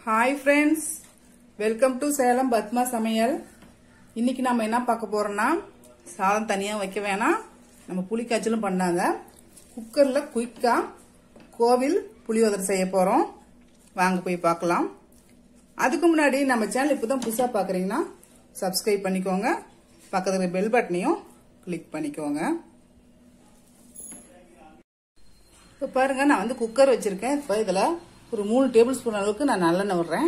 hi friends welcome to Salem Padma சமையல் இன்னைக்கு நம்ம என்ன பார்க்க போறோம்னா சாதம் தனியாக வைக்க வேணாம் நம்ம புளிக்காய்ச்சலும் பண்ணாங்க குக்கரில் குயிக்காக கோவில் புளியோதரை செய்ய போகிறோம் வாங்க போய் பார்க்கலாம் அதுக்கு முன்னாடி நம்ம சேனல் இப்போ தான் புதுசாக பார்க்குறீங்கன்னா சப்ஸ்கிரைப் பண்ணிக்கோங்க பக்கத்தில் பெல் பட்டனையும் கிளிக் பண்ணிக்கோங்க இப்போ பாருங்க நான் வந்து குக்கர் வச்சிருக்கேன் இப்போ இதில் ஒரு மூணு டேபிள் ஸ்பூன் அளவுக்கு நான் நல்லெண்ணெய் விடுறேன்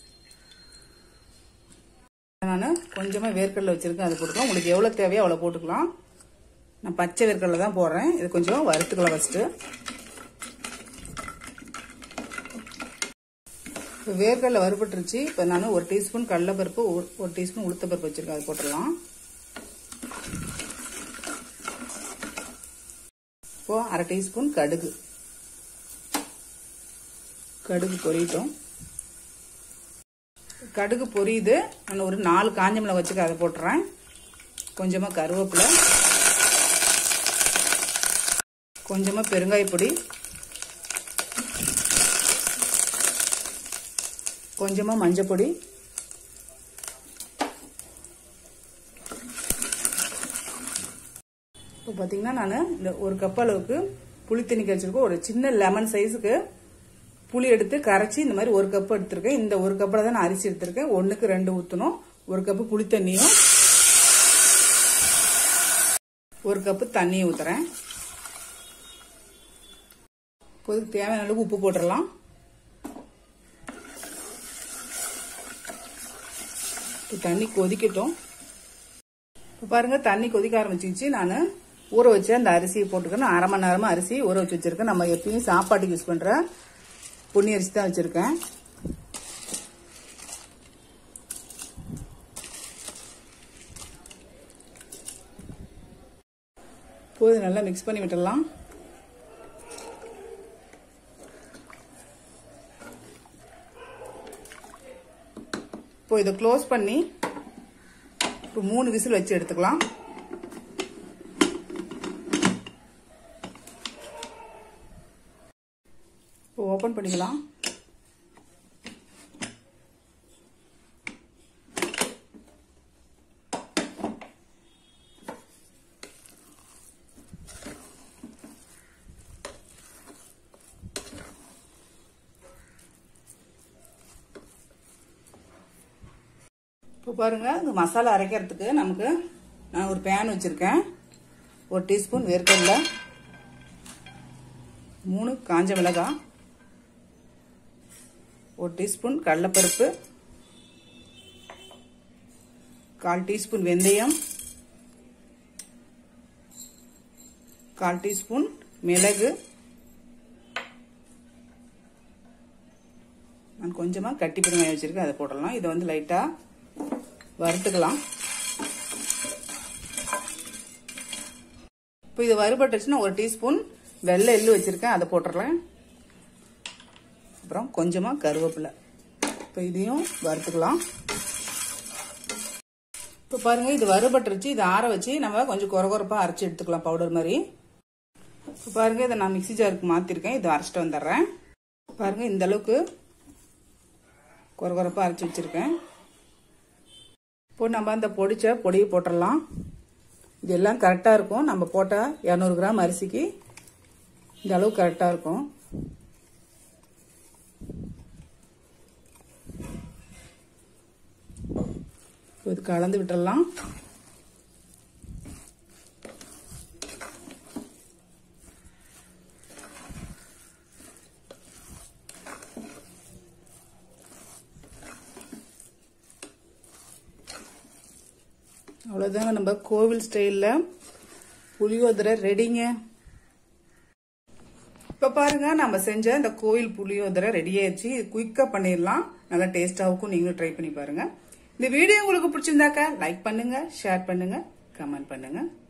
நான் கொஞ்சமாக வேர்க்கடலை வச்சிருக்கேன் அது போட்டுக்கலாம் உங்களுக்கு எவ்வளோ தேவையோ அவ்வளோ போட்டுக்கலாம் நான் பச்சை வேர்க்கடலை தான் போடுறேன் இது கொஞ்சம் வறுத்துக்கலாம் ஃபஸ்ட்டு இப்போ வேர்க்கடலை வறுபட்டுருச்சு இப்போ நான் ஒரு டீஸ்பூன் கடலைப்பருப்பு ஒரு- ஒரு டீஸ்பூன் உளுத்தப்பருப்பு வச்சிருக்கேன் அது போட்டுடலாம் இப்போ அரை டீஸ்பூன் கடுகு கடுகு பொரியட்டும் கடுகு பொரியுது நான் ஒரு நாலு காஞ்ச மிளகா வச்சுக்க அதை போட்டுறேன் கொஞ்சமாக கருவேப்பிலை கொஞ்சமாக பெருங்காயப்பொடி கொஞ்சமாக மஞ்சப்பொடி இப்போ பார்த்தீங்கன்னா நான் இந்த ஒரு கப் அளவுக்கு புளி தண்ணி கழிச்சிருக்கோம் ஒரு சின்ன லெமன் சைஸுக்கு புளி எடுத்து கரைச்சி இந்த மாதிரி ஒரு கப் எடுத்திருக்கேன் இந்த ஒரு கப்பில் தான் நான் அரிசி எடுத்திருக்கேன் ஒன்றுக்கு ரெண்டு ஊற்றணும் ஒரு கப்பு புளி தண்ணியும் ஒரு கப்பு தண்ணியும் ஊற்றுறேன் இப்போதுக்கு தேவையான அளவுக்கு உப்பு போட்டுடலாம் இப்போ தண்ணி கொதிக்கட்டும் இப்போ பாருங்க தண்ணி கொதிக்க ஆரம்பிச்சிச்சு நான் ஊற வச்சு அந்த அரிசியை போட்டுக்கணும் அரை மணி நேரமா அரிசி ஊற வச்சு வச்சிருக்கேன் நம்ம எப்பயும் சாப்பாட்டுக்கு யூஸ் பண்ற பொன்னி அரிசி தான் வச்சிருக்கேன் போது நல்லா மிக்ஸ் பண்ணி விட்டுடலாம் இப்போ இதை க்ளோஸ் பண்ணி இப்போ மூணு விசில் வச்சு எடுத்துக்கலாம் இப்போ ஓப்பன் பண்ணிக்கலாம் இப்போ பாருங்க இந்த மசாலா அரைக்கிறதுக்கு நமக்கு நான் ஒரு பேன் வச்சிருக்கேன் ஒரு டீஸ்பூன் வேர்க்கடலை மூணு காஞ்ச மிளகாய் ஒரு டீஸ்பூன் கடலைப்பருப்பு கால் டீஸ்பூன் வெந்தயம் கால் டீஸ்பூன் மிளகு நான் கொஞ்சமாக கட்டி பெருங்காயம் வச்சிருக்கேன் அதை போடலாம் இதை வந்து லைட்டாக வறுத்துக்கலாம் இப்போ இது வறுபட்டுச்சுன்னா ஒரு டீஸ்பூன் வெள்ளை எள்ளு வச்சிருக்கேன் அதை போட்டுடுறேன் அப்புறம் கொஞ்சமாக கருவேப்பிலை இப்போ இதையும் வறுத்துக்கலாம் இப்போ பாருங்க இது வறுபட்டுருச்சு இதை ஆற வச்சு நம்ம கொஞ்சம் குறகுறப்பாக அரைச்சி எடுத்துக்கலாம் பவுடர் மாதிரி இப்போ பாருங்க இதை நான் மிக்ஸி ஜாருக்கு மாற்றிருக்கேன் இதை அரைச்சிட்டு வந்துடுறேன் பாருங்க இந்த அளவுக்கு குறகுறப்பாக அரைச்சி வச்சிருக்கேன் இப்போ நம்ம அந்த பொடிச்ச பொடியை போட்டுடலாம் இது எல்லாம் கரெக்டாக இருக்கும் நம்ம போட்டால் இரநூறு கிராம் அரிசிக்கு இந்த அளவு கரெக்டாக இருக்கும் இப்போ இது கலந்து விட்டுடலாம் அவ்வளோதாங்க நம்ம கோவில் ஸ்டைலில் புளியோதரை ரெடிங்க இப்போ பாருங்க நம்ம செஞ்ச இந்த கோவில் புளியோதரை ரெடி ஆயிடுச்சு குயிக்காக பண்ணிடலாம் நல்லா டேஸ்டாகவும் நீங்களும் ட்ரை பண்ணி பாருங்க இந்த வீடியோ உங்களுக்கு பிடிச்சிருந்தாக்கா லைக் பண்ணுங்க ஷேர் பண்ணுங்க கமெண்ட் பண்ணுங்க